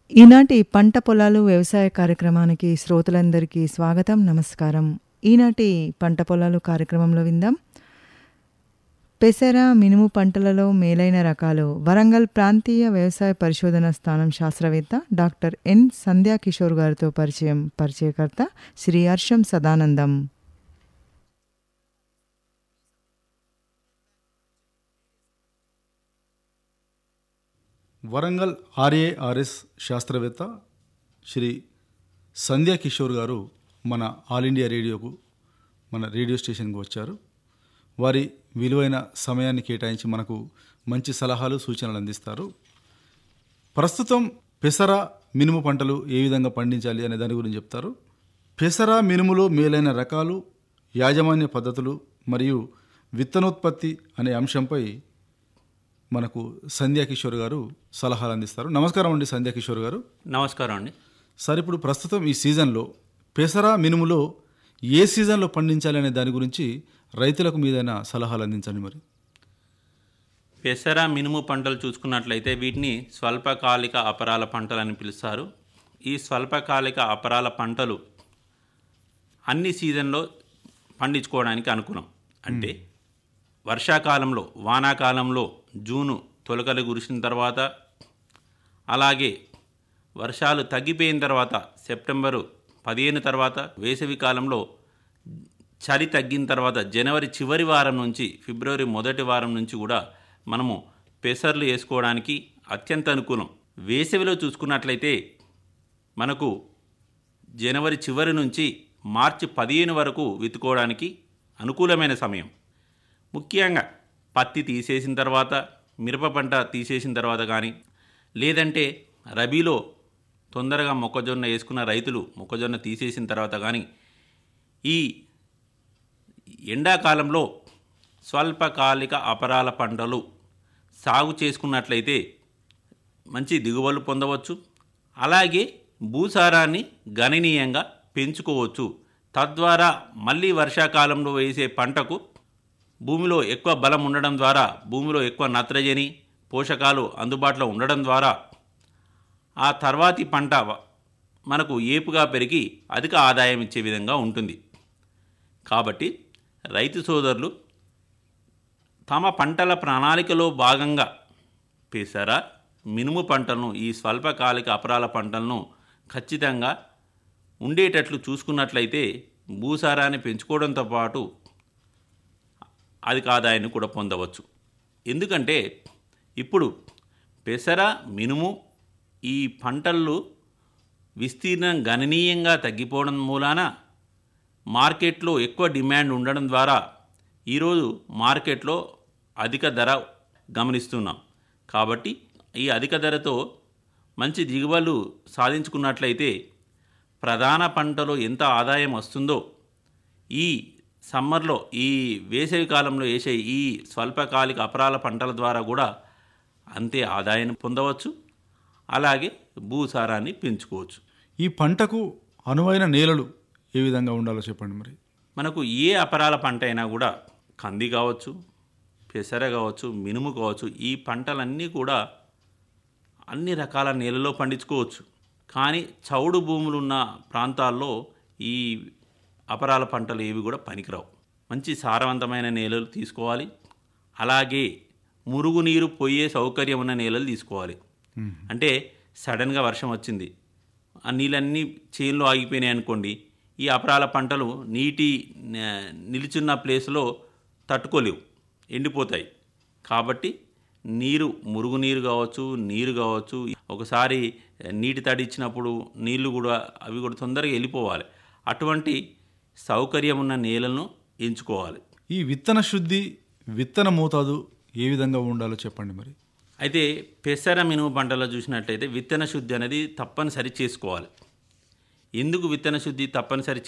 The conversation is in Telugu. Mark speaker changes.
Speaker 1: ఈనాటి పంట పొలాలు వ్యవసాయ కార్యక్రమానికి శ్రోతలందరికీ స్వాగతం నమస్కారం ఈనాటి పంట పొలాలు కార్యక్రమంలో విందాం పెసర మినుము పంటలలో మేలైన రకాలు వరంగల్ ప్రాంతీయ వ్యవసాయ పరిశోధన స్థానం శాస్త్రవేత్త డాక్టర్ ఎన్ సంధ్యా కిషోర్ గారితో పరిచయం పరిచయకర్త శ్రీ హర్షం సదానందం
Speaker 2: వరంగల్ ఆర్ఏఆర్ఎస్ శాస్త్రవేత్త శ్రీ సంధ్యా కిషోర్ గారు మన ఆల్ ఇండియా రేడియోకు మన రేడియో స్టేషన్కి వచ్చారు వారి విలువైన సమయాన్ని కేటాయించి మనకు మంచి సలహాలు సూచనలు అందిస్తారు ప్రస్తుతం పెసర మినుము పంటలు ఏ విధంగా పండించాలి అనే దాని గురించి చెప్తారు పెసర మినుములో మేలైన రకాలు యాజమాన్య పద్ధతులు మరియు విత్తనోత్పత్తి అనే అంశంపై మనకు సంధ్యా కిషోర్ గారు సలహాలు అందిస్తారు నమస్కారం అండి సంధ్యా కిషోర్ గారు
Speaker 3: నమస్కారం అండి
Speaker 2: సార్ ఇప్పుడు ప్రస్తుతం ఈ సీజన్లో పెసర మినుములో ఏ సీజన్లో పండించాలి అనే దాని గురించి రైతులకు మీదైనా సలహాలు అందించండి మరి
Speaker 3: పెసర మినుము పంటలు చూసుకున్నట్లయితే వీటిని స్వల్పకాలిక అపరాల పంటలు అని పిలుస్తారు ఈ స్వల్పకాలిక అపరాల పంటలు అన్ని సీజన్లో పండించుకోవడానికి అనుకూలం అంటే వర్షాకాలంలో వానాకాలంలో జూను తొలకలు కురిసిన తర్వాత అలాగే వర్షాలు తగ్గిపోయిన తర్వాత సెప్టెంబరు పదిహేను తర్వాత వేసవి కాలంలో చలి తగ్గిన తర్వాత జనవరి చివరి వారం నుంచి ఫిబ్రవరి మొదటి వారం నుంచి కూడా మనము పెసర్లు వేసుకోవడానికి అత్యంత అనుకూలం వేసవిలో చూసుకున్నట్లయితే మనకు జనవరి చివరి నుంచి మార్చి పదిహేను వరకు విత్తుకోవడానికి అనుకూలమైన సమయం ముఖ్యంగా పత్తి తీసేసిన తర్వాత మిరప పంట తీసేసిన తర్వాత కానీ లేదంటే రబీలో తొందరగా మొక్కజొన్న వేసుకున్న రైతులు మొక్కజొన్న తీసేసిన తర్వాత కానీ ఈ ఎండాకాలంలో స్వల్పకాలిక అపరాల పంటలు సాగు చేసుకున్నట్లయితే మంచి దిగుబడులు పొందవచ్చు అలాగే భూసారాన్ని గణనీయంగా పెంచుకోవచ్చు తద్వారా మళ్ళీ వర్షాకాలంలో వేసే పంటకు భూమిలో ఎక్కువ బలం ఉండడం ద్వారా భూమిలో ఎక్కువ నత్రజని పోషకాలు అందుబాటులో ఉండడం ద్వారా ఆ తర్వాతి పంట మనకు ఏపుగా పెరిగి అధిక ఆదాయం ఇచ్చే విధంగా ఉంటుంది కాబట్టి రైతు సోదరులు తమ పంటల ప్రణాళికలో భాగంగా పెసర మినుము పంటలను ఈ స్వల్పకాలిక అపరాల పంటలను ఖచ్చితంగా ఉండేటట్లు చూసుకున్నట్లయితే భూసారాన్ని పెంచుకోవడంతో పాటు అధిక ఆదాయాన్ని కూడా పొందవచ్చు ఎందుకంటే ఇప్పుడు పెసర మినుము ఈ పంటలు విస్తీర్ణం గణనీయంగా తగ్గిపోవడం మూలాన మార్కెట్లో ఎక్కువ డిమాండ్ ఉండడం ద్వారా ఈరోజు మార్కెట్లో అధిక ధర గమనిస్తున్నాం కాబట్టి ఈ అధిక ధరతో మంచి దిగుబడులు సాధించుకున్నట్లయితే ప్రధాన పంటలో ఎంత ఆదాయం వస్తుందో ఈ సమ్మర్లో ఈ వేసవి కాలంలో వేసే ఈ స్వల్పకాలిక అపరాల పంటల ద్వారా కూడా అంతే ఆదాయాన్ని పొందవచ్చు అలాగే భూసారాన్ని పెంచుకోవచ్చు
Speaker 2: ఈ పంటకు అనువైన నేలలు ఏ విధంగా ఉండాలో చెప్పండి మరి
Speaker 3: మనకు ఏ అపరాల పంట అయినా కూడా కంది కావచ్చు పెసర కావచ్చు మినుము కావచ్చు ఈ పంటలన్నీ కూడా అన్ని రకాల నేలలో పండించుకోవచ్చు కానీ చౌడు భూములు ఉన్న ప్రాంతాల్లో ఈ అపరాల పంటలు ఏవి కూడా పనికిరావు మంచి సారవంతమైన నేలలు తీసుకోవాలి అలాగే మురుగునీరు పోయే సౌకర్యం ఉన్న నేలలు తీసుకోవాలి అంటే సడన్గా వర్షం వచ్చింది ఆ నీళ్ళన్నీ చేన్లో ఆగిపోయినాయి అనుకోండి ఈ అపరాల పంటలు నీటి న- నిలుచున్న ప్లేస్లో తట్టుకోలేవు ఎండిపోతాయి కాబట్టి నీరు మురుగునీరు కావచ్చు నీరు కావచ్చు ఒకసారి నీటి తడి ఇచ్చినప్పుడు నీళ్లు కూడా అవి కూడా తొందరగా వెళ్ళిపోవాలి అటువంటి సౌకర్యం ఉన్న నేలను ఎంచుకోవాలి
Speaker 2: ఈ విత్తన శుద్ధి విత్తన మోతాదు ఏ విధంగా ఉండాలో చెప్పండి మరి
Speaker 3: అయితే పెసర మినుము పంటలో చూసినట్లయితే విత్తన శుద్ధి అనేది తప్పనిసరి చేసుకోవాలి ఎందుకు విత్తన శుద్ధి తప్పనిసరి